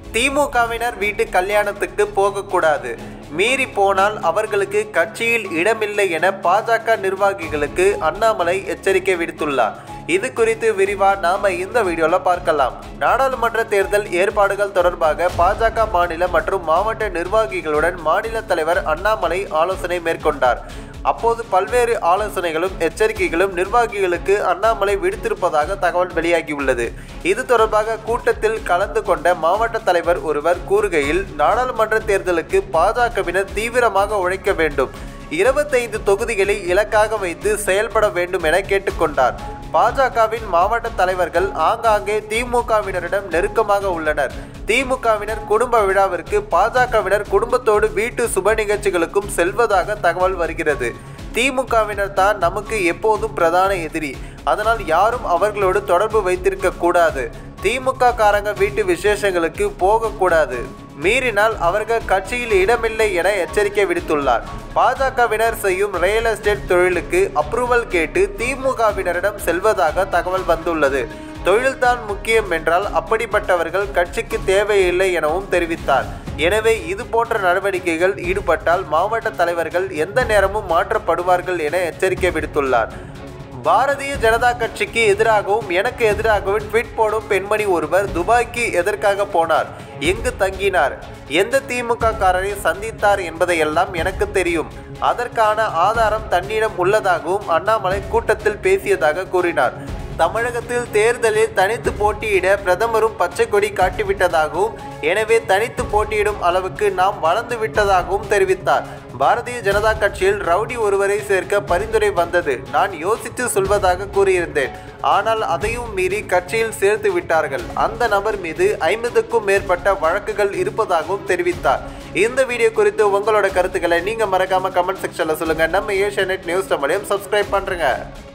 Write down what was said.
திமுகவினர் வீட்டு கல்யாணத்துக்கு போகக்கூடாது மீறி போனால் அவர்களுக்கு கட்சியில் இடமில்லை என பாஜக நிர்வாகிகளுக்கு அண்ணாமலை எச்சரிக்கை விடுத்துள்ளார் இது குறித்து விரிவா நாம இந்த வீடியோல பார்க்கலாம் நாடாளுமன்ற தேர்தல் ஏற்பாடுகள் தொடர்பாக பாஜக மாநில மற்றும் மாவட்ட நிர்வாகிகளுடன் மாநில தலைவர் அண்ணாமலை ஆலோசனை மேற்கொண்டார் அப்போது பல்வேறு ஆலோசனைகளும் எச்சரிக்கைகளும் நிர்வாகிகளுக்கு அண்ணாமலை விடுத்திருப்பதாக தகவல் வெளியாகியுள்ளது இது தொடர்பாக கூட்டத்தில் கலந்து கொண்ட மாவட்ட தலைவர் ஒருவர் கூறுகையில் நாடாளுமன்ற தேர்தலுக்கு பாஜகவினர் தீவிரமாக உழைக்க வேண்டும் இருபத்தைந்து தொகுதிகளை இலக்காக வைத்து செயல்பட வேண்டும் என கேட்டுக்கொண்டார் பாஜகவின் மாவட்ட தலைவர்கள் ஆங்காங்கே திமுகவினரிடம் நெருக்கமாக உள்ளனர் திமுகவினர் குடும்ப விழாவிற்கு பாஜகவினர் குடும்பத்தோடு வீட்டு சுப நிகழ்ச்சிகளுக்கும் செல்வதாக தகவல் வருகிறது திமுகவினர் தான் நமக்கு எப்போதும் பிரதான எதிரி அதனால் யாரும் அவர்களோடு தொடர்பு வைத்திருக்க கூடாது திமுக காரங்க வீட்டு விசேஷங்களுக்கு போகக்கூடாது மீறினால் அவர்கள் கட்சியில் இடமில்லை என எச்சரிக்கை விடுத்துள்ளார் பாஜகவினர் செய்யும் ரியல் எஸ்டேட் தொழிலுக்கு அப்ரூவல் கேட்டு திமுகவினரிடம் செல்வதாக தகவல் வந்துள்ளது தொழில்தான் முக்கியம் என்றால் அப்படிப்பட்டவர்கள் கட்சிக்கு தேவையில்லை எனவும் தெரிவித்தார் எனவே இது போன்ற நடவடிக்கைகள் ஈடுபட்டால் மாவட்ட தலைவர்கள் எந்த நேரமும் மாற்றப்படுவார்கள் என எச்சரிக்கை விடுத்துள்ளார் பாரதிய ஜனதா கட்சிக்கு எதிராகவும் எனக்கு எதிராகவும் ட்வீட் போடும் பெண்மணி ஒருவர் துபாய்க்கு எதற்காக போனார் எங்கு தங்கினார் எந்த திமுக காரரை சந்தித்தார் என்பதையெல்லாம் எனக்கு தெரியும் அதற்கான ஆதாரம் தன்னிடம் உள்ளதாகவும் அண்ணாமலை கூட்டத்தில் பேசியதாக கூறினார் தமிழகத்தில் தேர்தலில் தனித்து போட்டியிட பிரதமரும் பச்சை கொடி காட்டிவிட்டதாகவும் எனவே தனித்து போட்டியிடும் அளவுக்கு நாம் வளர்ந்து விட்டதாகவும் தெரிவித்தார் பாரதிய ஜனதா கட்சியில் ரவுடி ஒருவரை சேர்க்க பரிந்துரை வந்தது நான் யோசித்து சொல்வதாக கூறியிருந்தேன் ஆனால் அதையும் மீறி கட்சியில் சேர்த்து விட்டார்கள் அந்த நபர் மீது ஐம்பதுக்கும் மேற்பட்ட வழக்குகள் இருப்பதாகவும் தெரிவித்தார் இந்த வீடியோ குறித்து உங்களோட கருத்துக்களை நீங்க மறக்காம கமெண்ட் செக்ஷன்ல சொல்லுங்க நம்ம ஏஷியா நியூஸ் தமிழையும் சப்ஸ்கிரைப் பண்றேங்க